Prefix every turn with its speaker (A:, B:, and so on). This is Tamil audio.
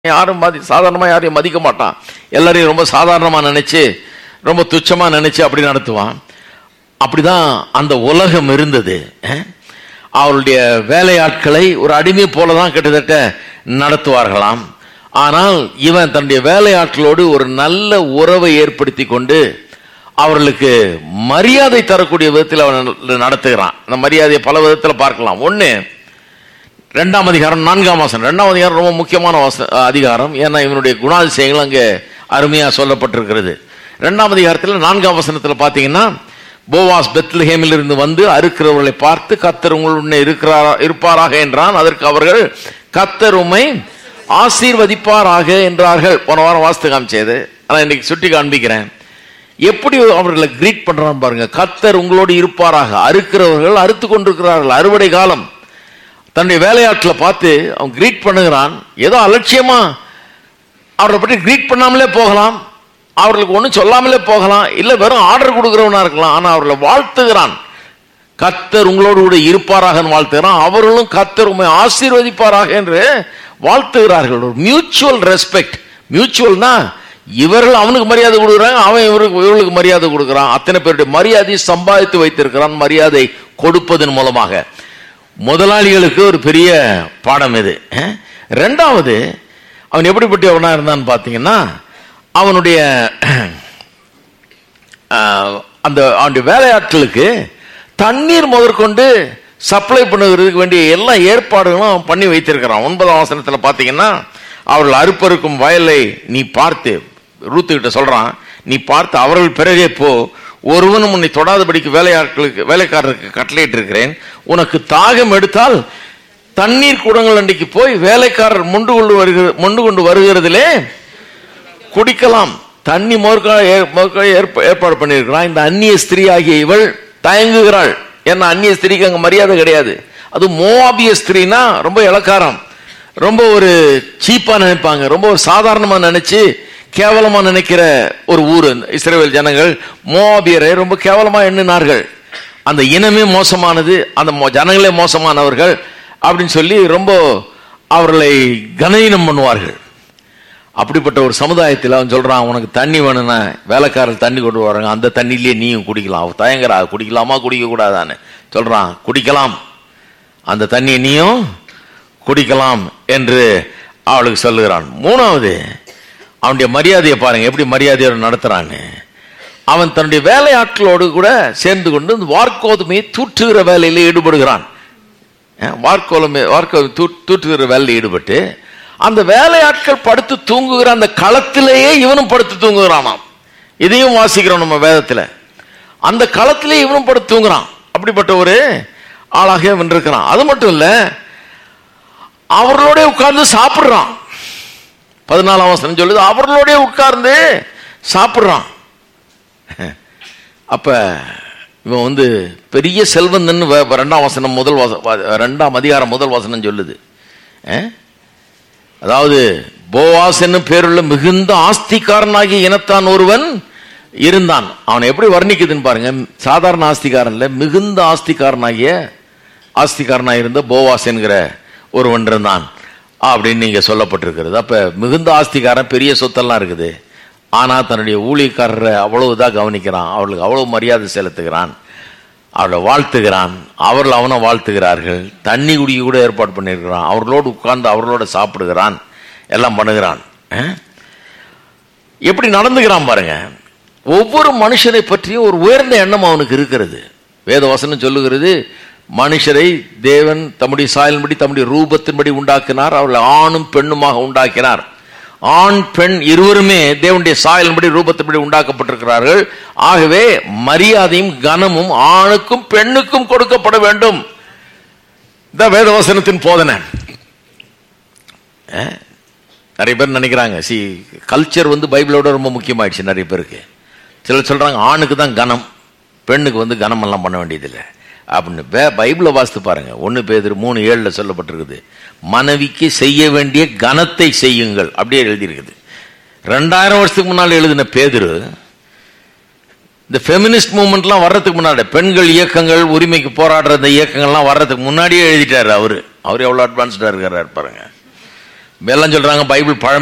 A: யாரும் மதி சாதாரணமா யாரையும் மதிக்க மாட்டான் எல்லாரையும் ரொம்ப சாதாரணமா நினைச்சு ரொம்ப துச்சமா நினைச்சு அப்படி நடத்துவான் அப்படிதான் அந்த உலகம் இருந்தது அஹ். அவருடைய வேலையாட்களை ஒரு அடிமை போலதான் கிட்டத்தட்ட நடத்துவார்களாம் ஆனால் இவன் தன்னுடைய வேலையாட்களோடு ஒரு நல்ல உறவை ஏற்படுத்தி கொண்டு அவர்களுக்கு மரியாதை தரக்கூடிய விதத்தில் அவன் நடத்துகிறான் அந்த மரியாதையை பல விதத்தில் பார்க்கலாம் ஒண்ணு ரெண்டாம் அதிகாரம் நான்காம் வசனம் ரெண்டாம் அதிகாரம் ரொம்ப முக்கியமான வச அதிகாரம் ஏன்னா இவனுடைய குணாதிசயங்கள் அங்கே அருமையா சொல்லப்பட்டிருக்கிறது ரெண்டாம் அதிகாரத்தில் நான்காம் வசனத்தில் பார்த்தீங்கன்னா போவாஸ் பெத்லஹேமில் இருந்து வந்து அறுக்கிறவர்களை பார்த்து கத்தர் உங்களுடனே இருக்கிறாரா இருப்பாராக என்றான் அதற்கு அவர்கள் கத்தர் உம்மை ஆசீர்வதிப்பாராக என்றார்கள் போன வாரம் வாஸ்து காமிச்சது ஆனால் இன்னைக்கு சுட்டி காண்பிக்கிறேன் எப்படி அவர்களை கிரீட் பண்றான் பாருங்க கத்தர் உங்களோடு இருப்பாராக அறுக்கிறவர்கள் அறுத்து கொண்டிருக்கிறார்கள் அறுவடை காலம் தன்னுடைய வேலையாட்களை பார்த்து அவன் கிரீட் பண்ணுகிறான் ஏதோ அலட்சியமா அவரை பற்றி கிரீட் பண்ணாமலே போகலாம் அவர்களுக்கு ஒன்றும் சொல்லாமலே போகலாம் இல்லை வெறும் ஆர்டர் கொடுக்கிறவனா இருக்கலாம் ஆனால் அவர்களை வாழ்த்துகிறான் கத்தர் உங்களோடு கூட இருப்பாராக வாழ்த்துகிறான் அவர்களும் கத்தர் உண்மை ஆசீர்வதிப்பாராக என்று வாழ்த்துகிறார்கள் ஒரு மியூச்சுவல் ரெஸ்பெக்ட் மியூச்சுவல்னா இவர்கள் அவனுக்கு மரியாதை கொடுக்குறாங்க அவன் இவருக்கு இவர்களுக்கு மரியாதை கொடுக்குறான் அத்தனை பேருடைய மரியாதையை சம்பாதித்து வைத்திருக்கிறான் மரியாதை கொடுப்பதன் மூலமாக முதலாளிகளுக்கு ஒரு பெரிய பாடம் இது அஹ். ரெண்டாவது அவன் எப்படிப்பட்டவனா இருந்தான்னு பார்த்தீங்கன்னா அவனுடைய ஆஹ், அந்த அவனுடைய வேலையாட்களுக்கு தண்ணீர் முதற்கொண்டு சப்ளை பண்ணுகிறதுக்கு வேண்டிய எல்லா ஏற்பாடுகளும் அவன் பண்ணி வைத்திருக்கிறான் ஒன்பதாம் வசனத்தில் பார்த்தீங்கன்னா அவர்கள் அறுப்பறுக்கும் வயலை நீ பார்த்து ரூத்துக்கிட்ட சொல்றான் நீ பார்த்து அவர்கள் பிறகே போ ஒருவனும் உன்னை தொடாதபடிக்கு வேலையாட்களுக்கு வேலைக்காரருக்கு கட்டளையிட்டு இருக்கிறேன் உனக்கு தாகம் எடுத்தால் தண்ணீர் குடங்கள் அன்றைக்கு போய் வேலைக்காரர் மொண்டு கொண்டு வருகிற மொண்டு கொண்டு வருகிறதிலே குடிக்கலாம் தண்ணி மோர்க்க ஏற்பாடு பண்ணியிருக்கிறான் இந்த அந்நிய ஸ்திரீ ஆகிய இவள் தயங்குகிறாள் ஏன்னா அந்நிய ஸ்திரீக்கு அங்க மரியாதை கிடையாது அது மோவாபிய ஸ்திரீனா ரொம்ப இலக்காரம் ரொம்ப ஒரு சீப்பா நினைப்பாங்க ரொம்ப ஒரு சாதாரணமா நினைச்சு கேவலமா நினைக்கிற ஒரு ஊர் இஸ்ரேல் ஜனங்கள் மோவாபியரை ரொம்ப கேவலமா எண்ணினார்கள் அந்த இனமே மோசமானது அந்த மோ- ஜனங்களே மோசமானவர்கள் அப்படின்னு சொல்லி ரொம்ப அவர்களை கனவீனம் பண்ணுவார்கள் அப்படிப்பட்ட ஒரு சமுதாயத்தில் அவன் சொல்றான் உனக்கு தண்ணி வேணும்னா வேலைக்காரர் தண்ணி கொண்டு வராங்க அந்த தண்ணியிலேயே நீயும் குடிக்கலாம் அவ தயங்குறா குடிக்கலாமா குடிக்க கூடாதான்னு சொல்றான் குடிக்கலாம் அந்த தண்ணியை நீயும் குடிக்கலாம் என்று அவளுக்கு சொல்லுகிறான் மூணாவது அவனுடைய மரியாதையை பாருங்க எப்படி மரியாதையோடு நடத்துறான்னு அவன் தன்னுடைய வேலையாட்களோடு கூட சேர்ந்து கொண்டு இந்த வார்க்கோதுமையை தூற்றுகிற வேலையில் ஈடுபடுகிறான் அஹ் வார்க்கோலமே வார்க்கோ தூ- தூற்றுகிற வேலையில் ஈடுபட்டு அந்த வேலையாட்கள் படுத்து தூங்குகிற அந்த களத்திலேயே இவனும் படுத்து தூங்குகிறானாம் இதையும் வாசிக்கிறோம் நம்ம வேதத்துல அந்த களத்திலே இவனும் படுத்து தூங்குறான் அப்படிப்பட்ட ஒரு ஆளாக இவன் இருக்கிறான் அது மட்டும் இல்ல அவர்களோட உட்கார்ந்து சாப்பிடுறான் பதினாலாம் வசனம் சொல்லுது அவர்களோட உட்கார்ந்து சாப்பிடுறான் அப்ப இவன் வந்து பெரிய செல்வந்தன் வ- ரெண்டாம் வசனம் முதல் வச- வ- ரெண்டாம் அதிகாரம் முதல் வசனம் சொல்லுது அஹ்? அதாவது போவாஸ் என்னும் பேருள்ள மிகுந்த ஆஸ்திகாரனாகிய இனத்தான் ஒருவன் இருந்தான் அவன் எப்படி வர்ணிக்குதுன்னு பாருங்க சாதாரண ஆஸ்திகாரன் இல்ல மிகுந்த ஆஸ்திகாரனாகிய ஆஸ்திகாரனாக இருந்த போவாஸ் என்கிற ஒருவன் இருந்தான் அப்படின்னு நீங்க சொல்லப்பட்டிருக்கிறது அப்ப மிகுந்த ஆஸ்திகாரன் பெரிய சொத்தெல்லாம் இருக்குது ஆனா தன்னுடைய ஊழியக்காரரை அவ்வளவு இதா கவனிக்கிறான் அவளுக்கு அவ்வளவு மரியாதை செலுத்துகிறான் அவளை வாழ்த்துகிறான் அவர்கள் அவனை வாழ்த்துகிறார்கள் தண்ணி குடிக்க கூட ஏற்பாடு பண்ணியிருக்கிறான் அவர்களோடு உட்கார்ந்து அவர்களோட சாப்பிடுகிறான் எல்லாம் பண்ணுகிறான் அஹ்? எப்படி நடந்துக்கிறான் பாருங்க ஒவ்வொரு மனுஷனை பற்றியும் ஒரு உயர்ந்த எண்ணம் அவனுக்கு இருக்கிறது வேத வசனம் சொல்லுகிறது மனுஷரை தேவன் தம்முடைய சாயலின்படி தம்முடைய ரூபத்தின்படி உண்டாக்கினார் அவர்களை ஆணும் பெண்ணுமாக உண்டாக்கினார் ஆண் பெண் இருவருமே தேவனுடைய சாயலின்படி ரூபத்தின்படி உண்டாக்கப்பட்டிருக்கிறார்கள் ஆகவே மரியாதையும் கனமும் ஆணுக்கும் பெண்ணுக்கும் கொடுக்கப்பட வேண்டும் இந்த வேதவசனத்தின் போதனை அஹ்? நிறைய பேர் நினைக்கிறாங்க சி கல்ச்சர் வந்து பைபிளோட ரொம்ப முக்கியமாயிடுச்சு நிறைய பேருக்கு சிலர் சொல்றாங்க ஆணுக்கு தான் கனம் பெண்ணுக்கு வந்து கனம் எல்லாம் பண்ண வேண்டியதில்லை அப்படின்னு வே- பைபிளை வாசித்து பாருங்க ஒன்று பேர் மூணு ஏழில் சொல்லப்பட்டிருக்குது மனைவிக்கு செய்ய வேண்டிய கனத்தை செய்யுங்கள் அப்படியே எழுதியிருக்குது ரெண்டாயிரம் வருஷத்துக்கு முன்னால் எழுதின பேதுரு இந்த ஃபெமினிஸ்ட் மூவ்மெண்ட்லாம் வர்றதுக்கு முன்னாடி பெண்கள் இயக்கங்கள் உரிமைக்கு போராடுற இந்த இயக்கங்கள்லாம் வர்றதுக்கு முன்னாடியே எழுதிட்டாரு அவரு அவர் எவ்வளவு அட்வான்ஸ்டா இருக்கிறாரு பாருங்க எல்லாம் சொல்றாங்க பைபிள் பழம்